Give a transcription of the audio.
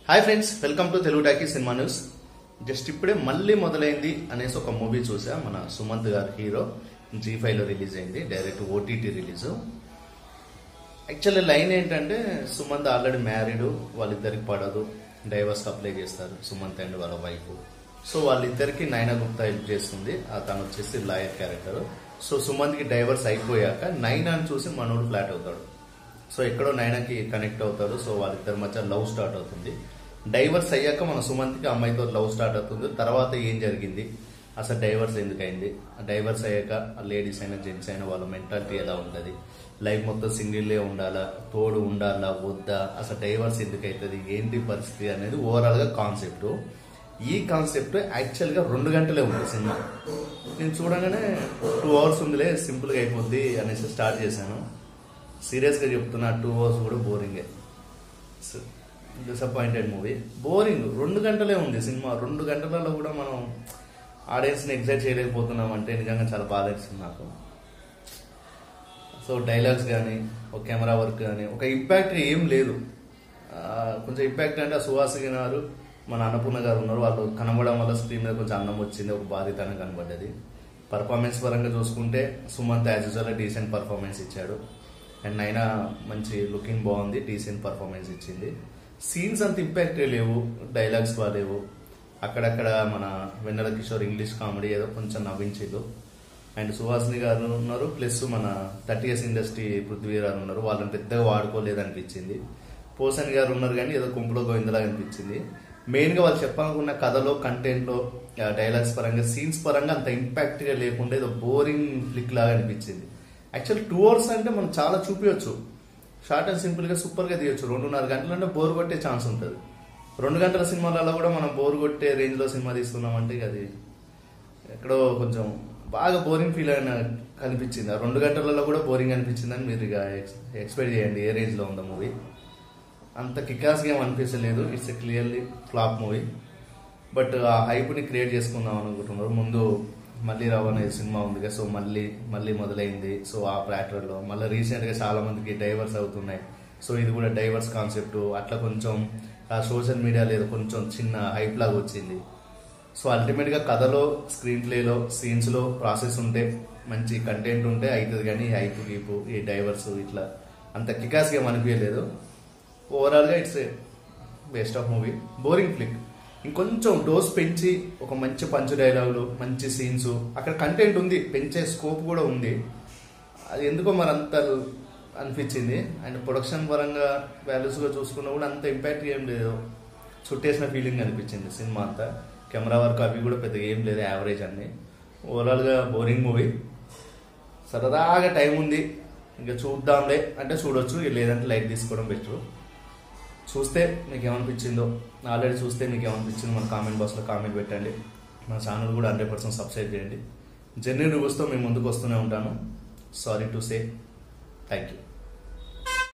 hi friends welcome to Telugu talkie cinema news just ఇప్పుడే మళ్ళీ మొదలైంది అనేసి ఒక మూవీ చూసా మన సుమంత్ గారు హీరో జీ లో రిలీజ్ అయింది direct OTT release actually line ఏంటంటే సుమంత్ ఆల్రెడీ మ్యారీడ్ వాళ్ళిద్దరికి పడదు డైవర్స్ అప్లై చేస్తారు సుమంత్ అండ్ వాళ్ళ వైఫ్ సో వాళ్ళిద్దరికి నైనా గుప్తా హెల్ప్ చేస్తుంది ఆ తను వచ్చేసి లాయర్ క్యారెక్టర్ సో సుమంత్కి డైవర్స్ అయిపోయాక నైనాని చూసి మనోడు ఫ్లాట్ అవుతాడు సో ఎక్కడో నైనాకి కనెక్ట్ అవుతాడు సో వాళ్ళిద్దరి మధ్య లవ్ స్టార్ట్ అవుతుంది డైవర్స్ అయ్యాక మన సుమంత్కి అమ్మాయితో లవ్ స్టార్ట్ అవుతుంది తర్వాత ఏం జరిగింది అసలు డైవర్స్ ఎందుకు అయింది డైవర్స్ అయ్యాక లేడీస్ అయినా జెంట్స్ అయినా వాళ్ళ మెంటాలిటీ ఎలా ఉంటుంది లైఫ్ మొత్తం సింగిల్లే ఉండాలా తోడు ఉండాలా వద్దా అసలు డైవర్స్ ఎందుకు అవుతుంది ఏంటి పరిస్థితి అనేది ఓవరాల్ గా కాన్సెప్ట్ ఈ కాన్సెప్ట్ యాక్చువల్ గా రెండు గంటలే ఉంది సినిమా నేను చూడగానే టూ అవర్స్ ఉందిలే సింపుల్ గా అయిపోద్ది అనేసి స్టార్ట్ చేశాను సీరియస్ గా చెప్తున్నా టూ అవర్స్ కూడా బోరింగే డిసప్పాయింటెడ్ మూవీ బోరింగ్ రెండు గంటలే ఉంది సినిమా రెండు గంటలలో కూడా మనం ఆడియన్స్ ని ఎగ్జైట్ చేయలేకపోతున్నాం అంటే నిజంగా చాలా బాధ వేస్తుంది నాకు సో డైలాగ్స్ కానీ ఒక కెమెరా వర్క్ కానీ ఒక ఇంపాక్ట్ ఏం లేదు ఆ, కొంచెం ఇంపాక్ట్ అంటే ఆ సుహాస్ గారు మన అన్నపూర్ణ గారు ఉన్నారు వాళ్ళు కనబడడం వల్ల స్క్రీన్ మీద కొంచెం అందం వచ్చింది ఒక బాధితనం కనబడ్డది పర్ఫార్మెన్స్ పరంగా చూసుకుంటే Sumanth as usual decent performance ఇచ్చాడు అండ్ నైనా మంచి లుకింగ్ బాగుంది డీసెంట్ పర్ఫార్మెన్స్ ఇచ్చింది సీన్స్ అంత ఇంపాక్ట్ లేవు డైలాగ్స్ బాగాలేవు అక్కడక్కడ మన వెన్నెల కిషోర్ ఇంగ్లీష్ కామెడీ ఏదో కొంచెం నవ్వించిండు అండ్ సుహాసిని గారు ఉన్నారు ప్లస్ మన థర్టీ ఇయర్స్ ఇండస్ట్రీ పృథ్వీ గారు ఉన్నారు వాళ్ళని పెద్దగా వాడుకోలేదు అనిపించింది పోసన్ గారు ఉన్నారు కానీ ఏదో కుంపులో గోవిందలాగా అనిపించింది మెయిన్ గా వాళ్ళు చెప్పాలనుకున్న కథలో కంటెంట్ లో డైలాగ్స్ పరంగా సీన్స్ పరంగా అంత ఇంపాక్ట్ గా లేకుండా ఏదో బోరింగ్ ఫ్లిక్ లాగా అనిపించింది యాక్చువల్ టూ అవర్స్ అంటే మనం చాలా చూపించచ్చు షార్ట్ అండ్ సింపుల్ గా సూపర్ గా తీయొచ్చు రెండున్నర గంటలు అంటే బోర్ కొట్టే ఛాన్స్ ఉంటుంది రెండు గంటల సినిమాలలో కూడా మనం బోర్ కొట్టే రేంజ్ లో సినిమా తీసుకున్నామంటే ఇక అది ఎక్కడో కొంచెం బాగా బోరింగ్ ఫీల్ అయిన కనిపించింది ఆ రెండు గంటలలో కూడా బోరింగ్ అనిపించిందని మీరు ఇక ఎక్స్పెక్ట్ చేయండి ఏ రేంజ్ లో ఉందో మూవీ అంత కికాస్ గేమ్ అనిపించలేదు it's a clearly flop movie but ఆ హైప్ ని క్రియేట్ చేసుకుందాం అనుకుంటున్నారు ముందు మళ్ళీ రావు అనే సినిమా ఉంది కదా సో మళ్ళీ మళ్ళీ మొదలైంది సో ఆ ప్లాటర్ లో మళ్ళీ రీసెంట్ గా చాలా మందికి డైవర్స్ అవుతున్నాయి సో ఇది కూడా డైవర్స్ కాన్సెప్ట్ అట్లా కొంచెం ఆ సోషల్ మీడియాలో ఏదో కొంచెం చిన్న హైప్ లాగా వచ్చింది సో అల్టిమేట్ గా కథలో స్క్రీన్ ప్లేలో సీన్స్ లో ప్రాసెస్ ఉంటే మంచి కంటెంట్ ఉంటే అవుతుంది కానీ ఈ హైప్ గీపు ఈ డైవర్స్ ఇట్లా అంత కికాస్ గేమ్ అనిపించలేదు ఓవరాల్ గా it's best of movie boring flick ఇంకొంచెం డోస్ పెంచి ఒక మంచి పంచ్ డైలాగులు మంచి సీన్స్ అక్కడ కంటెంట్ ఉంది పెంచే స్కోప్ కూడా ఉంది అది ఎందుకో మరి అంత అనిపించింది అండ్ ప్రొడక్షన్ పరంగా వాల్యూస్ గా చూసుకున్నా కూడా అంత ఇంపాక్ట్ ఏం లేదు చుట్టేసిన ఫీలింగ్ అనిపించింది సినిమా అంతా కెమెరా వర్క్ అవి కూడా పెద్దగా ఏం లేదు యావరేజ్ అన్ని ఓవరాల్ గా బోరింగ్ మూవీ సరదాగా టైం ఉంది ఇంకా చూద్దాంలే అంటే చూడొచ్చు ఇక లేదంటే లైట్ తీసుకోవడం బెటర్ చూస్తే మీకు ఏమనిపించిందో ఆల్రెడీ చూస్తే మీకు ఏమనిపించిందో మన కామెంట్ బాక్స్లో కామెంట్ పెట్టండి మన ఛానల్ కూడా హండ్రెడ్ పర్సెంట్ సబ్స్క్రైబ్ చేయండి జర్నీ రివ్యూస్తో మేము ముందుకు వస్తూనే ఉంటాను sorry to say thank you